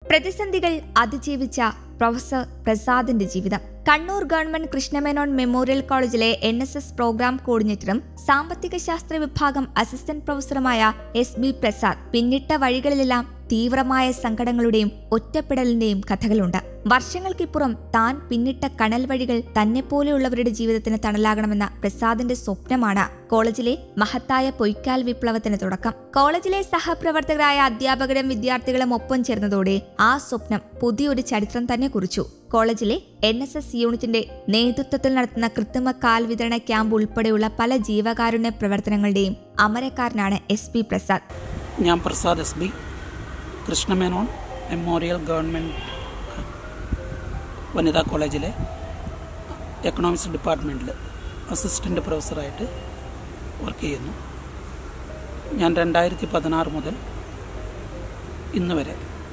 പ്രതിസന്ധികൾ അതിജീവിച്ച പ്രൊഫസർ പ്രസാദിന്റെ ജീവിതം കണ്ണൂർ ഗവൺമെന്റ് കൃഷ്ണമേനോൻ മെമ്മോറിയൽ കോളേജിലെ എൻ എസ് എസ് പ്രോഗ്രാം കോർഡിനേറ്ററും സാമ്പത്തിക ശാസ്ത്ര വിഭാഗം അസിസ്റ്റന്റ് പ്രൊഫസറുമായ എസ് ബി പ്രസാദ് പിന്നിട്ട വഴികളിലെല്ലാം തീവ്രമായ സങ്കടങ്ങളുടെയും ഒറ്റപ്പെടലിന്റെയും കഥകളുണ്ട് വർഷങ്ങൾക്കിപ്പുറം താൻ പിന്നിട്ട കണൽ വഴികൾ തന്നെപ്പോലെയുള്ളവരുടെ ജീവിതത്തിന് തണലാകണമെന്ന പ്രസാദിന്റെ സ്വപ്നമാണ് കോളേജിലെ മഹത്തായ പൊയ്ക്കാൽ വിപ്ലവത്തിന് തുടക്കം കോളേജിലെ സഹപ്രവർത്തകരായ അധ്യാപകരും വിദ്യാർത്ഥികളും ഒപ്പം ചേർന്നതോടെ ആ സ്വപ്നം പുതിയൊരു ചരിത്രം തന്നെ കുറിച്ചു കോളേജിലെ എൻ എസ് എസ് യൂണിറ്റിന്റെ നേതൃത്വത്തിൽ നടത്തുന്ന കൃത്രിമ കാൽ വിതരണ ക്യാമ്പ് ഉൾപ്പെടെയുള്ള പല ജീവകാരുണ്യ പ്രവർത്തനങ്ങളുടെയും അമരക്കാരനാണ് എസ് പി പ്രസാദ് ഞാൻ Prasad S B Krishna Menon memorial government വനിതാ കോളേജിലെ എക്കണോമിക്സ് ഡിപ്പാർട്ട്മെൻറ്റിൽ അസിസ്റ്റൻ്റ് പ്രൊഫസറായിട്ട് വർക്ക് ചെയ്യുന്നു ഞാൻ രണ്ടായിരത്തി പതിനാറ് മുതൽ ഇന്ന് വരെ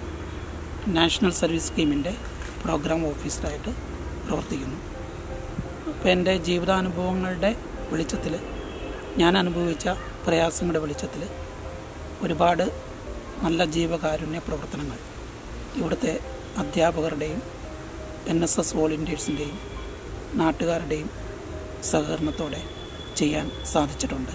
നാഷണൽ സർവീസ് സ്കീമിൻ്റെ പ്രോഗ്രാം ഓഫീസറായിട്ട് പ്രവർത്തിക്കുന്നു അപ്പോൾ എൻ്റെ ജീവിതാനുഭവങ്ങളുടെ വെളിച്ചത്തിൽ ഞാൻ അനുഭവിച്ച പ്രയാസങ്ങളുടെ വെളിച്ചത്തിൽ ഒരുപാട് നല്ല ജീവകാരുണ്യ പ്രവർത്തനങ്ങൾ ഇവിടുത്തെ അധ്യാപകരുടെയും എൻ എസ് എസ് വോളണ്ടിയേഴ്സിൻ്റെയും നാട്ടുകാരുടെയും സഹകരണത്തോടെ ചെയ്യാൻ സാധിച്ചിട്ടുണ്ട്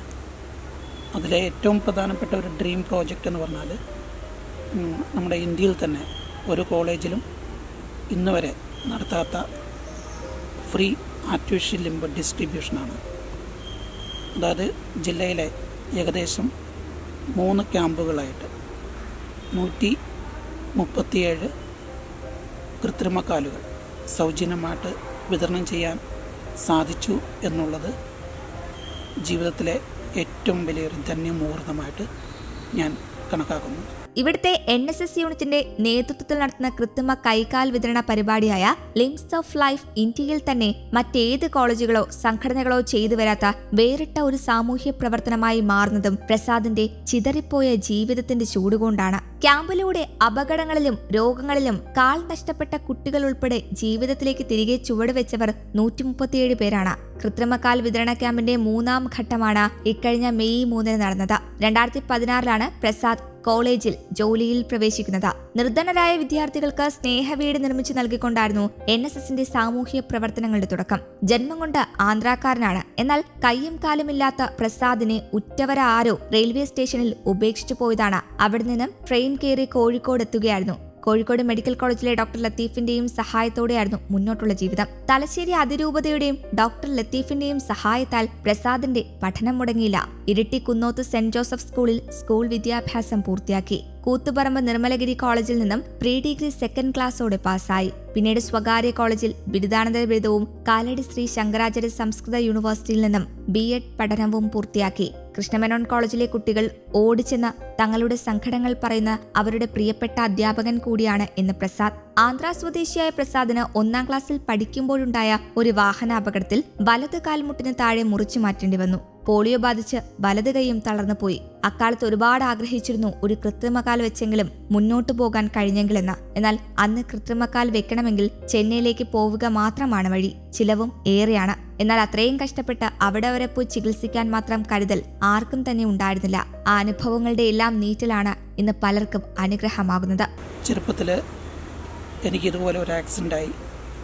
അതിലെ ഏറ്റവും പ്രധാനപ്പെട്ട ഒരു ഡ്രീം പ്രോജക്റ്റ് എന്ന് പറഞ്ഞാൽ ഉം, നമ്മുടെ ഇന്ത്യയിൽ തന്നെ ഒരു കോളേജിലും ഇന്ന് വരെ നടത്താത്ത ഫ്രീ ആർട്ടിഫിഷ്യൽ ലിംബ് ഡിസ്ട്രിബ്യൂഷനാണ് അതായത് ജില്ലയിലെ ഏകദേശം മൂന്ന് ക്യാമ്പുകളായിട്ട് നൂറ്റി മുപ്പത്തിയേഴ് കൃത്രിമക്കാലുകൾ സൗജന്യമായിട്ട് വിതരണം ചെയ്യാൻ സാധിച്ചു എന്നുള്ളത് ജീവിതത്തിലെ ഏറ്റവും വലിയൊരു ധന്യമുഹൂർത്തമായിട്ട് ഞാൻ കണക്കാക്കുന്നു ഇവിടുത്തെ എൻ എസ് എസ് യൂണിറ്റിന്റെ നേതൃത്വത്തിൽ നടത്തുന്ന കൃത്രിമ കൈകാൽ വിതരണ പരിപാടിയായ ലിംസ് ഓഫ് ലൈഫ് ഇന്ത്യയിൽ തന്നെ മറ്റേത് കോളേജുകളോ സംഘടനകളോ ചെയ്തു വരാത്ത വേറിട്ട ഒരു സാമൂഹ്യ പ്രവർത്തനമായി മാറുന്നതും പ്രസാദിന്റെ ചിതറിപ്പോയ ജീവിതത്തിന്റെ ചൂടുകൊണ്ടാണ് ക്യാമ്പിലൂടെ അപകടങ്ങളിലും രോഗങ്ങളിലും കാൽ നഷ്ടപ്പെട്ട കുട്ടികൾ ഉൾപ്പെടെ ജീവിതത്തിലേക്ക് തിരികെ ചുവടുവെച്ചവർ നൂറ്റി മുപ്പത്തിയേഴ് പേരാണ് കൃത്രിമക്കാൽ വിതരണ ക്യാമ്പിന്റെ മൂന്നാം ഘട്ടമാണ് ഇക്കഴിഞ്ഞ മെയ് മൂന്നിന് നടന്നത് രണ്ടായിരത്തി പതിനാറിലാണ് പ്രസാദ് കോളേജിൽ ജോലിയിൽ പ്രവേശിക്കുന്നത് നിർധനരായ വിദ്യാർത്ഥികൾക്ക് സ്നേഹവീട് നിർമ്മിച്ചു നൽകിക്കൊണ്ടായിരുന്നു എൻ എസ് എസിന്റെ സാമൂഹ്യ പ്രവർത്തനങ്ങളുടെ തുടക്കം ജന്മം കൊണ്ട് ആന്ധ്രാക്കാരനാണ് എന്നാൽ കയ്യും കാലുമില്ലാത്ത പ്രസാദിനെ ഉറ്റവരാരോ റെയിൽവേ സ്റ്റേഷനിൽ ഉപേക്ഷിച്ചു പോയതാണ് അവിടെ നിന്നും ട്രെയിൻ കയറി കോഴിക്കോട് എത്തുകയായിരുന്നു കോഴിക്കോട് മെഡിക്കൽ കോളേജിലെ ഡോക്ടർ ലത്തീഫിന്റെയും സഹായത്തോടെയായിരുന്നു മുന്നോട്ടുള്ള ജീവിതം തലശ്ശേരി അതിരൂപതയുടെയും ഡോക്ടർ ലത്തീഫിന്റെയും സഹായത്താൽ പ്രസാദിന്റെ പഠനം മുടങ്ങിയില്ല ഇരിട്ടി കുന്നോത്ത് സെന്റ് ജോസഫ് സ്കൂളിൽ സ്കൂൾ വിദ്യാഭ്യാസം പൂർത്തിയാക്കി കൂത്തുപറമ്പ് നിർമ്മലഗിരി കോളേജിൽ നിന്നും പ്രീ ഡിഗ്രി സെക്കൻഡ് ക്ലാസ്സോടെ പാസ്സായി പിന്നീട് സ്വകാര്യ കോളേജിൽ ബിരുദാനന്തര ബിരുദവും കാലടി ശ്രീ ശങ്കരാചാര്യ സംസ്കൃത യൂണിവേഴ്സിറ്റിയിൽ നിന്നും ബി എഡ് പഠനവും പൂർത്തിയാക്കി കൃഷ്ണമേനോൻ കോളേജിലെ കുട്ടികൾ ഓടിച്ചെന്ന് തങ്ങളുടെ സങ്കടങ്ങൾ പറയുന്ന അവരുടെ പ്രിയപ്പെട്ട അധ്യാപകൻ കൂടിയാണ് എന്ന് പ്രസാദ് ആന്ധ്ര സ്വദേശിയായ പ്രസാദിന് ഒന്നാം ക്ലാസ്സിൽ പഠിക്കുമ്പോഴുണ്ടായ ഒരു വാഹനാപകടത്തിൽ വലത് കാൽമുട്ടിന് താഴെ മുറിച്ചു മാറ്റേണ്ടി വന്നു പോളിയോ ബാധിച്ച് വലത് കൈയും തളർന്നു പോയി അക്കാലത്ത് ഒരുപാട് ആഗ്രഹിച്ചിരുന്നു ഒരു കൃത്രിമകാൽ വെച്ചെങ്കിലും മുന്നോട്ടു പോകാൻ കഴിഞ്ഞെങ്കിലെന്ന് എന്നാൽ അന്ന് കൃത്രിമക്കാൽ വെക്കണമെങ്കിൽ ചെന്നൈയിലേക്ക് പോവുക മാത്രമാണ് വഴി ചിലവും ഏറെയാണ് എന്നാൽ അത്രയും കഷ്ടപ്പെട്ട് അവിടെ വരെ പോയി ചികിത്സിക്കാൻ മാത്രം കരുതൽ ആർക്കും തന്നെ ഉണ്ടായിരുന്നില്ല ആ അനുഭവങ്ങളുടെ എല്ലാം നീറ്റിലാണ് ഇന്ന് പലർക്കും അനുഗ്രഹമാകുന്നത് ചെറുപ്പത്തിൽ എനിക്കിതുപോലെ ഒരു ആക്സിഡൻ്റായി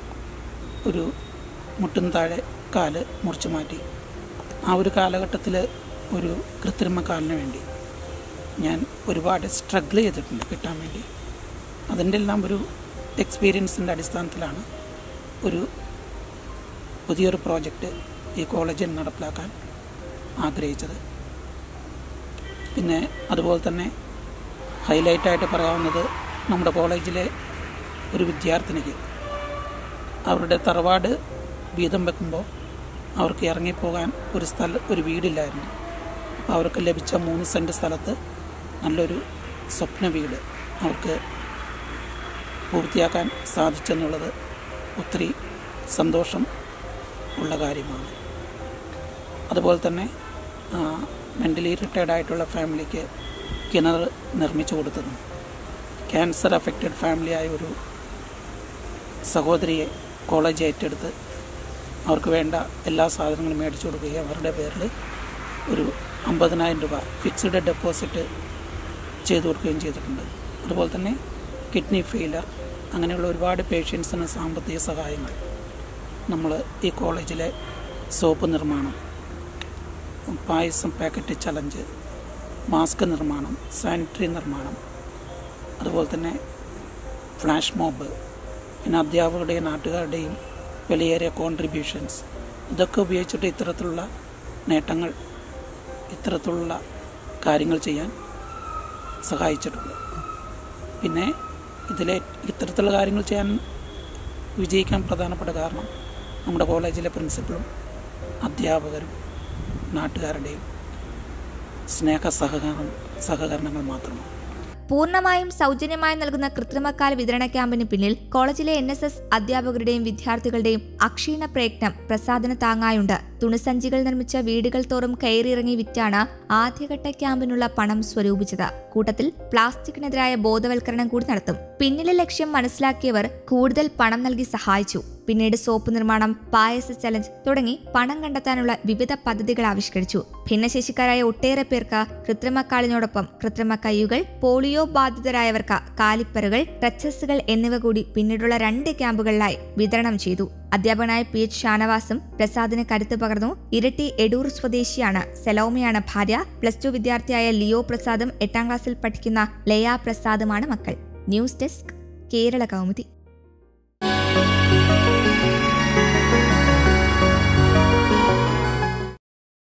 ഒരു മുട്ടിന് താഴെ കാല് മുറിച്ച് മാറ്റി ആ ഒരു കാലഘട്ടത്തിൽ ഒരു കൃത്രിമ കാലിന് വേണ്ടി ഞാൻ ഒരുപാട് സ്ട്രഗിൾ ചെയ്തിട്ടുണ്ട് കിട്ടാൻ വേണ്ടി അതിൻ്റെ എല്ലാം ഒരു എക്സ്പീരിയൻസിൻ്റെ അടിസ്ഥാനത്തിലാണ് ഒരു പുതിയൊരു പ്രോജക്റ്റ് ഈ കോളേജിൽ നടപ്പിലാക്കാൻ ആഗ്രഹിച്ചത് പിന്നെ അതുപോലെ തന്നെ ഹൈലൈറ്റായിട്ട് പറയാവുന്നത് നമ്മുടെ കോളേജിലെ ഒരു വിദ്യാർത്ഥിനിക്ക് അവരുടെ തറവാട് വീതം വെക്കുമ്പോൾ അവർക്ക് ഇറങ്ങിപ്പോകാൻ ഒരു സ്ഥല ഒരു വീടില്ലായിരുന്നു അപ്പോൾ അവർക്ക് ലഭിച്ച മൂന്ന് സെൻറ്റ് സ്ഥലത്ത് നല്ലൊരു സ്വപ്ന വീട് അവർക്ക് പൂർത്തിയാക്കാൻ സാധിച്ചെന്നുള്ളത് ഒത്തിരി സന്തോഷം ഉള്ള കാര്യമാണ് അതുപോലെ തന്നെ മെൻ്റലി റിട്ടയർഡ് ആയിട്ടുള്ള ഫാമിലിക്ക് കിണർ നിർമ്മിച്ചു കൊടുത്തതും ക്യാൻസർ അഫക്റ്റഡ് ഫാമിലിയായ ഒരു സഹോദരിയെ കോളേജ് ഏറ്റെടുത്ത് അവർക്ക് വേണ്ട എല്ലാ സാധനങ്ങളും മേടിച്ചു കൊടുക്കുകയും അവരുടെ പേരിൽ ഒരു അമ്പതിനായിരം രൂപ ഫിക്സ്ഡ് ഡെപ്പോസിറ്റ് ചെയ്തു കൊടുക്കുകയും ചെയ്തിട്ടുണ്ട് അതുപോലെ തന്നെ കിഡ്നി ഫെയിലർ അങ്ങനെയുള്ള ഒരുപാട് പേഷ്യൻസിന് സാമ്പത്തിക സഹായങ്ങൾ നമ്മൾ ഈ കോളേജിലെ സോപ്പ് നിർമ്മാണം പായസം പാക്കറ്റ് ചലഞ്ച് മാസ്ക് നിർമ്മാണം സാനിറ്ററി നിർമ്മാണം അതുപോലെ തന്നെ ഫ്ലാഷ് മോബ് പിന്നെ അധ്യാപകരുടെയും നാട്ടുകാരുടെയും വിലയേറിയ കോൺട്രിബ്യൂഷൻസ് ഇതൊക്കെ ഉപയോഗിച്ചിട്ട് ഇത്തരത്തിലുള്ള നേട്ടങ്ങൾ ഇത്തരത്തിലുള്ള കാര്യങ്ങൾ ചെയ്യാൻ സഹായിച്ചിട്ടുണ്ട് പിന്നെ ഇതിലെ ഇത്തരത്തിലുള്ള കാര്യങ്ങൾ ചെയ്യാൻ വിജയിക്കാൻ പ്രധാനപ്പെട്ട കാരണം നമ്മുടെ കോളേജിലെ പ്രിൻസിപ്പളും അധ്യാപകരും നാട്ടുകാരുടെയും സ്നേഹ സഹകരണം സഹകരണങ്ങൾ മാത്രമാണ് പൂർണ്ണമായും സൗജന്യമായി നൽകുന്ന കൃത്രിമക്കാൽ വിതരണ ക്യാമ്പിന് പിന്നിൽ കോളേജിലെ എൻ എസ് എസ് അധ്യാപകരുടെയും വിദ്യാർത്ഥികളുടെയും അക്ഷീണ പ്രയത്നം പ്രസാദന താങ്ങായുണ്ട് തുണിസഞ്ചികൾ നിർമ്മിച്ച വീടുകൾ തോറും കയറിയിറങ്ങി വിറ്റാണ് ആദ്യഘട്ട ക്യാമ്പിനുള്ള പണം സ്വരൂപിച്ചത് കൂട്ടത്തിൽ പ്ലാസ്റ്റിക്കിനെതിരായ ബോധവൽക്കരണം കൂടി നടത്തും പിന്നിലെ ലക്ഷ്യം മനസ്സിലാക്കിയവർ കൂടുതൽ പണം നൽകി സഹായിച്ചു പിന്നീട് സോപ്പ് നിർമ്മാണം പായസ ചലഞ്ച് തുടങ്ങി പണം കണ്ടെത്താനുള്ള വിവിധ പദ്ധതികൾ ആവിഷ്കരിച്ചു ഭിന്നശേഷിക്കാരായ ഒട്ടേറെ പേർക്ക് കൃത്രിമക്കാലിനോടൊപ്പം കൃത്രിമ കൈയുകൾ പോളിയോ ബാധിതരായവർക്ക് കാലിപ്പറുകൾ ടച്ചസുകൾ എന്നിവ കൂടി പിന്നീടുള്ള രണ്ട് ക്യാമ്പുകളിലായി വിതരണം ചെയ്തു അധ്യാപകനായ പി എച്ച് ഷാനവാസും പ്രസാദിന് കരുത്ത് പകർന്നു ഇരട്ടി എടൂർ സ്വദേശിയാണ് സെലോമയാണ് ഭാര്യ പ്ലസ് ടു വിദ്യാർത്ഥിയായ ലിയോ പ്രസാദും എട്ടാം ക്ലാസ്സിൽ പഠിക്കുന്ന ലയ പ്രസാദുമാണ് മക്കൾ ന്യൂസ് ഡെസ്ക് കേരള കൗമുദി